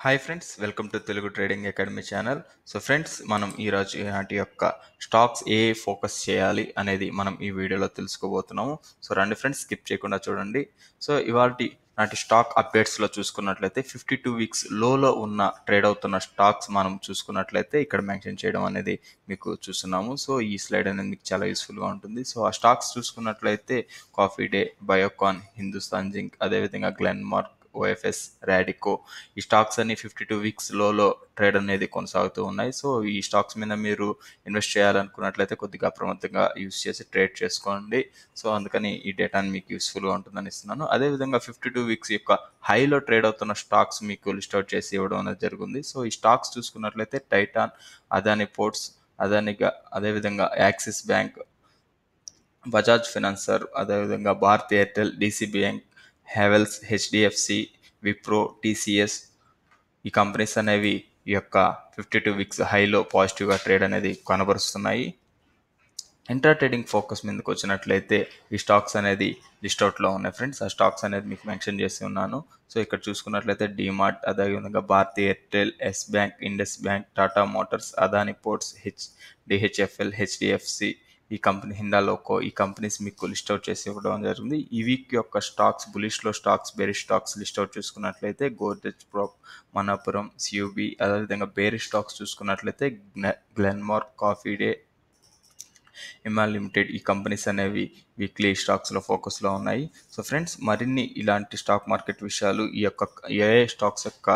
hi friends welcome to Telugu trading academy channel so friends మనం ఈరోజు ఇలాంటి యొక్క స్టాక్స్ ఏ ఫోకస్ చేయాలి అనేది మనం ఈ వీడియోలో తెలుసుకోబోతున్నాము సో రండి ఫ్రెండ్స్ స్కిప్ చేయకుండా చూడండి సో ఇవాళ నాటి స్టాక్ అప్డేట్స్లో చూసుకున్నట్లయితే ఫిఫ్టీ టూ వీక్స్ లోలో ఉన్న ట్రేడ్ అవుతున్న స్టాక్స్ మనం చూసుకున్నట్లయితే ఇక్కడ మెన్షన్ చేయడం అనేది మీకు చూస్తున్నాము సో ఈ స్లైడ్ అనేది మీకు చాలా యూస్ఫుల్గా ఉంటుంది సో ఆ స్టాక్స్ చూసుకున్నట్లయితే Coffee Day Biocon Hindustan Zinc అదేవిధంగా గ్లెన్ మార్క్ ఓఎఫ్ఎస్ రాడికో ఈ స్టాక్స్ అన్ని ఫిఫ్టీ టూ వీక్స్ లోలో ట్రేడ్ అనేది కొనసాగుతూ ఉన్నాయి సో ఈ స్టాక్స్ మీద మీరు ఇన్వెస్ట్ చేయాలనుకున్నట్లయితే కొద్దిగా అప్రమత్తంగా యూస్ చేసి ట్రేడ్ చేసుకోండి సో అందుకని ఈ డేటాని మీకు యూస్ఫుల్గా ఉంటుందని ఇస్తున్నాను అదేవిధంగా ఫిఫ్టీ టూ వీక్స్ యొక్క హైలో ట్రేడ్ అవుతున్న స్టాక్స్ మీకు లిస్ట్ అవుట్ చేసి ఇవ్వడం అనేది జరిగింది సో ఈ స్టాక్స్ చూసుకున్నట్లయితే టైటాన్ అదాని పోర్ట్స్ అదానిగా అదేవిధంగా యాక్సిస్ బ్యాంక్ బజాజ్ ఫినాన్సర్ అదేవిధంగా Bharat Airtel DC bank Havells HDFC Wipro TCS ఈ కంపెనీస్ అనేవి ఈ యొక్క ఫిఫ్టీ టూ వీక్స్ హైలో పాజిటివ్గా ట్రేడ్ అనేది కనబరుస్తున్నాయి ఇంట్రా ట్రేడింగ్ ఫోకస్ మీదకి వచ్చినట్లయితే ఈ స్టాక్స్ అనేది లిస్ట్ అవుట్లో ఉన్నాయి ఫ్రెండ్స్ ఆ స్టాక్స్ అనేది మీకు మెన్షన్ చేసి ఉన్నాను సో ఇక్కడ చూసుకున్నట్లయితే డిమార్ట్ అదేవిధంగా Bharti Airtel Yes bank Indus bank Tata Motors Adani Ports H DHFL HDFC ఈ కంపెనీ హిండాలోకో ఈ కంపెనీస్ మీకు లిస్ట్ అవుట్ చేసి ఇవ్వడం జరిగింది ఈ వీక్ యొక్క స్టాక్స్ బులిష్లో stocks bearish stocks list out చూసుకున్నట్లయితే గోద్రెజ్ ప్రాప్ మనాపురం సియూబి అదేవిధంగా బేరీ స్టాక్స్ చూసుకున్నట్లయితే Glenmark Coffee Day MR limited ఈ కంపెనీస్ అనేవి వీక్లీ స్టాక్స్లో ఫోకస్లో ఉన్నాయి సో ఫ్రెండ్స్ మరిన్ని ఇలాంటి స్టాక్ మార్కెట్ విషయాలు ఈ యొక్క ఏ స్టాక్స్ యొక్క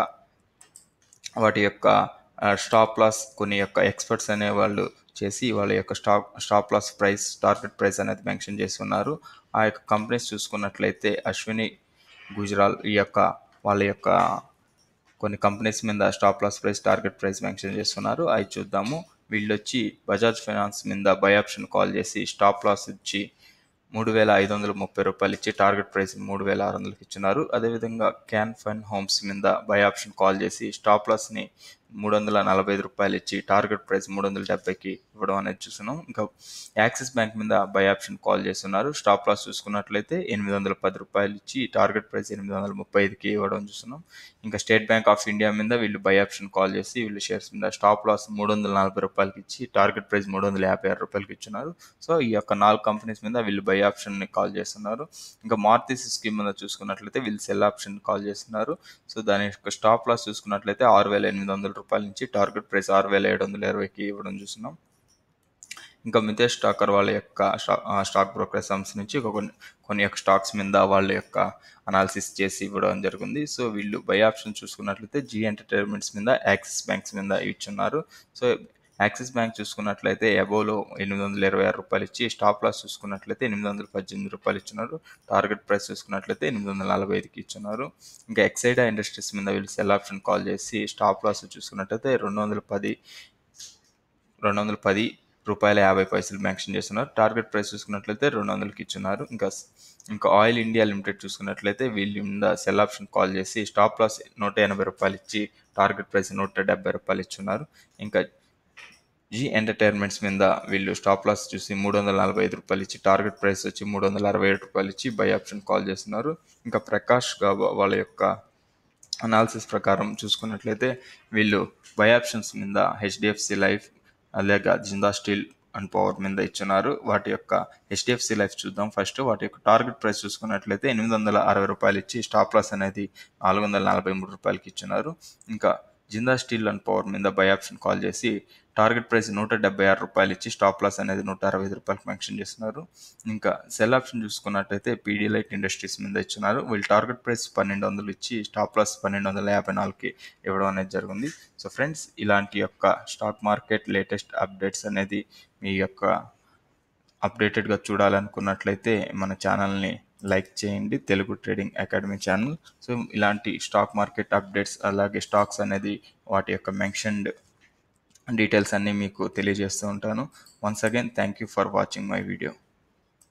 వాటి యొక్క స్టాప్ లాస్ కొన్ని యొక్క ఎక్స్పర్ట్స్ అనేవాళ్ళు చేసి వాళ్ళ యొక్క stock stop loss price target price అనేది మెన్షన్ చేసి ఉన్నారు ఆ యొక్క కంపెనీస్ చూసుకున్నట్లయితే అశ్విని గుజరాల్ ఈ యొక్క వాళ్ళ యొక్క కొన్ని కంపెనీస్ మీద stop loss price target price mention చేస్తున్నారు అవి చూద్దాము వీళ్ళు వచ్చి బజాజ్ ఫైనాన్స్ మీద బై ఆప్షన్ కాల్ చేసి స్టాప్ లాస్ ఇచ్చి మూడు వేల ఐదు వందల ముప్పై రూపాయలు ఇచ్చి టార్గెట్ ప్రైస్ మూడు వేల ఆరు వందలకి ఇచ్చినారు అదేవిధంగా క్యాన్ ఫన్ హోమ్స్ మీద బై ఆప్షన్ కాల్ చేసి స్టాప్ లాస్ని మూడు వందల నలభై ఐదు రూపాయలు ఇచ్చి టార్గెట్ ప్రైస్ మూడు వందల డెబ్బైకి ఇవ్వడం అనేది చూస్తున్నాం ఇంకా యాక్సిస్ బ్యాంక్ మీద బై ఆప్షన్ కాల్ చేస్తున్నారు స్టాప్ లాస్ చూసుకున్నట్లయితే ఎనిమిది వందల పది రూపాయలు ఇచ్చి టార్గెట్ ప్రైస్ ఎనిమిది వందల ముప్పై ఐదుకి ఇవ్వడం చూస్తున్నాం ఇంకా స్టేట్ బ్యాంక్ ఆఫ్ ఇండియా మీద వీళ్ళు బై ఆప్షన్ కాల్ చేసి వీళ్ళు షేర్స్ మీద స్టాప్ లాస్ మూడు వందల నలభై రూపాయలకి ఇచ్చి టార్గెట్ ప్రైస్ మూడు వందల యాభై ఆరు రూపాయలకి ఇచ్చినారు సో ఈ యొక్క నాలుగు కంపెనీస్ మీద వీళ్ళు బై ఆప్షన్ని కాల్ చేస్తున్నారు ఇంకా మారుతి స్కీమ్ మీద చూసుకున్నట్లయితే వీళ్ళు సెల్ ఆప్షన్ కాల్ చేస్తున్నారు సో దాని యొక్క స్టాప్ లాస్ చూసుకున్నట్లయితే ఆరు వేల ఎనిమిది వందల రూపాయల నుంచి టార్గెట్ ప్రైస్ ఆరు వేల ఏడు వందల ఇరవైకి ఇవ్వడం చూస్తున్నాం ఇంకా మితేష్ టాకర్ వాళ్ళ యొక్క స్టాక్ బ్రోకర్ సంస్థ నుంచి కొన్ని కొన్ని యొక్క స్టాక్స్ మీద వాళ్ళ యొక్క అనాలిసిస్ చేసి ఇవ్వడం జరిగింది సో వీళ్ళు బై ఆప్షన్ చూసుకున్నట్లయితే జీ ఎంటర్టైన్మెంట్స్ మీద యాక్సిస్ బ్యాంక్స్ మీద ఇచ్చున్నారు సో యాక్సిస్ బ్యాంక్ చూసుకున్నట్లయితే అబోలో ఎనిమిది వందల ఇరవై ఆరు రూపాయలు ఇచ్చి స్టాప్ లాస్ చూసుకున్నట్లయితే ఎనిమిది వందల పద్దెనిమిది రూపాయలు ఇచ్చినారు టార్గెట్ ప్రైస్ చూసుకున్నట్లయితే ఎనిమిది వందల నలభై ఐదుకి ఇచ్చినారు ఇంకా ఎక్సైడా ఇండస్ట్రీస్ మీద వీళ్ళు సెల్ ఆప్షన్ కాల్ చేసి స్టాప్ లాస్ చూసుకున్నట్లయితే రెండు వందల పది రెండు వందల పది రూపాయల యాభై పైసలు మెన్షన్ చేస్తున్నారు టార్గెట్ ప్రైస్ చూసుకున్నట్లయితే రెండు వందలకి ఇచ్చున్నారు ఇంకా ఇంకా ఆయిల్ ఇండియా లిమిటెడ్ చూసుకున్నట్లయితే వీళ్ళు మీద సెల్ ఆప్షన్ కాల్ చేసి స్టాప్ లాస్ నూట ఎనభై రూపాయలు ఇచ్చి టార్గెట్ ప్రైస్ నూట డెబ్బై రూపాయలు ఇచ్చున్నారు ఇంకా జీ ఎంటర్టైన్మెంట్స్ మీద వీళ్ళు స్టాప్ లాస్ చూసి మూడు వందల నలభై ఐదు రూపాయలు ఇచ్చి టార్గెట్ ప్రైస్ వచ్చి మూడు వందల అరవై ఏడు రూపాయలు ఇచ్చి బై ఆప్షన్ కాల్ చేస్తున్నారు ఇంకా ప్రకాష్ గాబా వాళ్ళ యొక్క అనాలిసిస్ ప్రకారం చూసుకున్నట్లయితే వీళ్ళు బై ఆప్షన్స్ మీద హెచ్డిఎఫ్సి లైఫ్ అలాగే జిందా స్టీల్ అండ్ పవర్ మీద ఇచ్చున్నారు వాటి యొక్క హెచ్డిఎఫ్సి లైఫ్ చూద్దాం ఫస్ట్ వాటి యొక్క టార్గెట్ ప్రైస్ చూసుకున్నట్లయితే ఎనిమిది వందల అరవై రూపాయలు ఇచ్చి స్టాప్ లాస్ అనేది నాలుగు వందల నలభై మూడు రూపాయలకి ఇచ్చున్నారు ఇంకా జిందా స్టీల్ అండ్ పవర్ మీద బై ఆప్షన్ కాల్ చేసి టార్గెట్ ప్రైస్ నూట డెబ్బై ఆరు రూపాయలు ఇచ్చి స్టాప్ లాస్ అనేది నూట అరవై ఐదు రూపాయలకు మెన్షన్ చేస్తున్నారు ఇంకా సెల్ ఆప్షన్ చూసుకున్నట్టయితే పీడీ లైట్ ఇండస్ట్రీస్ మీద ఇచ్చున్నారు వీళ్ళు టార్గెట్ ప్రైస్ పన్నెండు వందలు ఇచ్చి స్టాప్ లాస్ పన్నెండు వందల యాభై నాలుగుకి ఇవ్వడం అనేది జరిగింది సో ఫ్రెండ్స్ ఇలాంటి యొక్క స్టాక్ మార్కెట్ లేటెస్ట్ అప్డేట్స్ అనేది మీ యొక్క అప్డేటెడ్గా చూడాలనుకున్నట్లయితే మన ఛానల్ని లైక్ చేయండి Telugu trading academy channel so ఇలాంటి స్టాక్ మార్కెట్ అప్డేట్స్ అలాగే స్టాక్స్ అనేది వాటి యొక్క మెన్షన్డ్ డీటెయిల్స్ అన్నీ మీకు తెలియజేస్తూ ఉంటాను once again thank you for watching my video